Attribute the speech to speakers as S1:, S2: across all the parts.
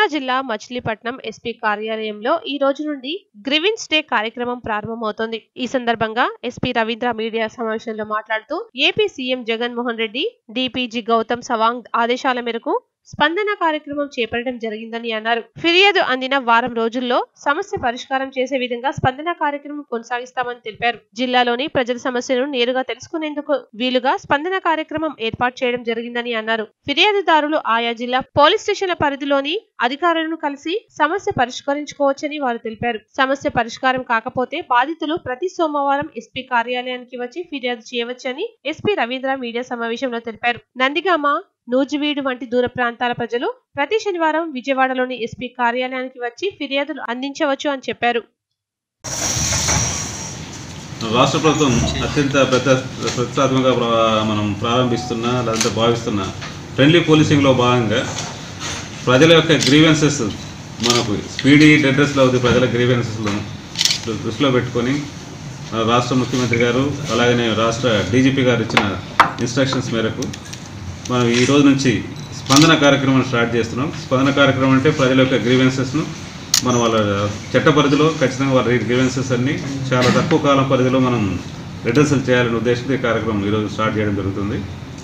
S1: జిల్లా మచిలీపట్నం ఎస్పీ కార్యాలయంలో ఈ రోజు నుండి గ్రివిన్స్ డే కార్యక్రమం ప్రారంభమవుతోంది ఈ సందర్భంగా ఎస్పీ రవీంద్ర మీడియా సమావేశంలో మాట్లాడుతూ ఏపీ సీఎం జగన్మోహన్ రెడ్డి డిపిజి గౌతమ్ సవాంగ్ ఆదేశాల మేరకు స్పందన కార్యక్రమం చేపట్టడం జరిగిందని అన్నారు ఫిర్యాదు అందిన వారం రోజుల్లో సమస్య పరిష్కారం చేసే విధంగా స్పందన కార్యక్రమం కొనసాగిస్తామని తెలిపారు జిల్లాలోని ప్రజల సమస్యలను నేరుగా తెలుసుకునేందుకు వీలుగా స్పందన కార్యక్రమం ఏర్పాటు చేయడం జరిగిందని అన్నారు ఫిర్యాదుదారులు ఆయా జిల్లా పోలీస్ స్టేషన్ల పరిధిలోని అధికారులను కలిసి సమస్య పరిష్కరించుకోవచ్చని వారు తెలిపారు సమస్య పరిష్కారం కాకపోతే బాధితులు ప్రతి సోమవారం ఎస్పీ కార్యాలయానికి వచ్చి ఫిర్యాదు చేయవచ్చని ఎస్పీ రవీంద్ర మీడియా సమావేశంలో తెలిపారు నందిగామ నూజివీడు వంటి దూర ప్రాంతాల ప్రజలు ప్రతి శనివారం విజయవాడలోని ఎస్పీ కార్యాలయానికి వచ్చి ఫిర్యాదులు అందించవచ్చు అని చెప్పారు
S2: రాష్ట్ర ప్రభుత్వం అత్యంత పెద్ద ప్రతిష్టాత్మకంగా ప్ర- మనం ప్రారంభిస్తున్న లేదంటే భావిస్తున్న ఫ్రెండ్లీ పోలీసింగ్లో భాగంగా ప్రజల యొక్క గ్రీవెన్సెస్ మనకు స్పీడీ డెడ్రెస్లో ఉంది ప్రజల గ్రీవెన్సెస్లను దృష్టిలో పెట్టుకొని మన రాష్ట్ర ముఖ్యమంత్రి గారు అలాగనే రాష్ట్ర డీజీపీ గారు ఇచ్చిన ఇన్స్ట్రక్షన్స్ మేరకు మనం ఈ రోజు నుంచి స్పందన కార్యక్రమం స్టార్ట్ చేస్తున్నాం స్పందన కార్యక్రమం అంటే ప్రజల యొక్క గ్రీవెన్సెస్ను మనం వాళ్ళ చట్ట పరిధిలో ఖచ్చితంగా వాళ్ళ గ్రీవెన్సెస్ అన్ని చాలా తక్కువ కాలం పరిధిలో మనం రిటర్సల్ చేయాలనే ఉద్దేశంతో ఈ కార్యక్రమం ఈరోజు స్టార్ట్ చేయడం జరుగుతుంది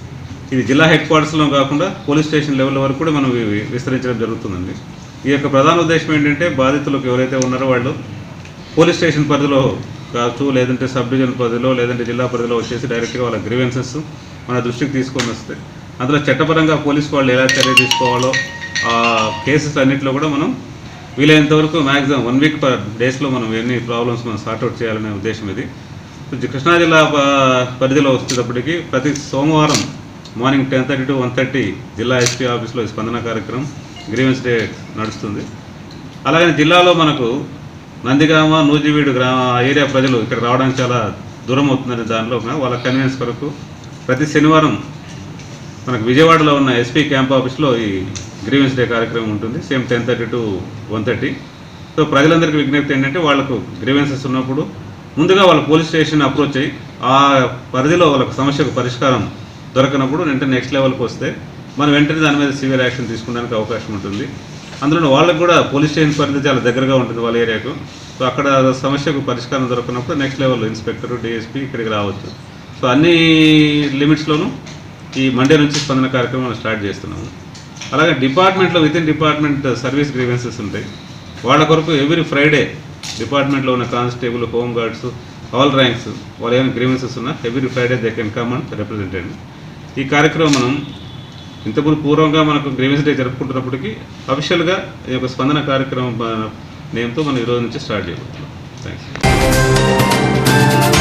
S2: ఇది జిల్లా హెడ్ క్వార్టర్స్లో కాకుండా పోలీస్ స్టేషన్ లెవెల్ వరకు కూడా మనం ఇవి విస్తరించడం జరుగుతుందండి ఈ యొక్క ప్రధాన ఉద్దేశం ఏంటంటే బాధితులకు ఎవరైతే ఉన్నారో వాళ్ళు పోలీస్ స్టేషన్ పరిధిలో కావచ్చు లేదంటే సబ్ డివిజన్ పరిధిలో లేదంటే జిల్లా పరిధిలో వచ్చేసి డైరెక్ట్గా వాళ్ళ గ్రీవెన్సెస్ మన దృష్టికి తీసుకొని వస్తే అందులో చట్టపరంగా పోలీస్ వాళ్ళు ఎలా చర్య తీసుకోవాలో ఆ కేసెస్ అన్నింటిలో కూడా మనం వీలైనంత వరకు మ్యాక్సిమం వన్ వీక్ పర్ డేస్లో మనం ఎన్ని ప్రాబ్లమ్స్ మనం సార్ట్అవుట్ చేయాలనే ఉద్దేశం ఇది కొంచెం కృష్ణా జిల్లా ప- పరిధిలో వచ్చేటప్పటికి ప్రతి సోమవారం morning ten thirty to one thirty జిల్లా ఎస్పీ ఆఫీస్లో ఈ స్పందన కార్యక్రమం గ్రీవెన్స్ డే నడుస్తుంది అలాగే జిల్లాలో మనకు నందిగామ నూజివీడు గ్రామ ఆ ఏరియా ప్రజలు ఇక్కడ రావడానికి చాలా దూరం అవుతుందనే దానిలో ఉన్న వాళ్ళ కన్వీనియన్స్ కొరకు ప్రతి శనివారం మనకు విజయవాడలో ఉన్న ఎస్పీ క్యాంప్ ఆఫీస్లో ఈ గ్రీవెన్స్ డే కార్యక్రమం ఉంటుంది same ten thirty to one thirty so ప్రజలందరికీ విజ్ఞప్తి ఏంటంటే వాళ్ళకు గ్రీవెన్సెస్ ఉన్నప్పుడు ముందుగా వాళ్ళ పోలీస్ స్టేషన్ అప్రోచ్ అయ్యి ఆ పరిధిలో వాళ్ళకు సమస్యకు పరిష్కారం దొరకనప్పుడు వెంటనే నెక్స్ట్ లెవెల్కి వస్తే మనం వెంటనే దాని మీద సివియర్ యాక్షన్ తీసుకోవడానికి అవకాశం ఉంటుంది అందులో వాళ్ళకు కూడా పోలీస్ స్టేషన్ పరిధి చాలా దగ్గరగా ఉంటుంది వాళ్ళ ఏరియాకు సో అక్కడ సమస్యకు పరిష్కారం దొరకనప్పుడు నెక్స్ట్ లెవెల్ ఇన్స్పెక్టర్ డిఎస్పీ ఇక్కడికి రావచ్చు సో అన్ని లిమిట్స్లోనూ ఈ మండే నుంచి స్పందన కార్యక్రమం స్టార్ట్ చేస్తున్నాము అలాగే డిపార్ట్మెంట్లో within department service grievances ఉంటాయి వాళ్ళ కొరకు ఎవ్రీ ఫ్రైడే డిపార్ట్మెంట్లో ఉన్న constable home guards all ranks వాళ్ళు ఏమైనా గ్రీవెన్సెస్ ఉన్నా every Friday they can come and represented ఈ కార్యక్రమం మనం ఇంతకుముందు పూర్వంగా మనకు గ్రీవెన్స్ డే జరుపుకుంటున్నప్పటికీ అఫీషియల్గా ఈ యొక్క స్పందన కార్యక్రమం నేమ్తో మనం ఈరోజు నుంచి స్టార్ట్ చేయబోతున్నాం థ్యాంక్స్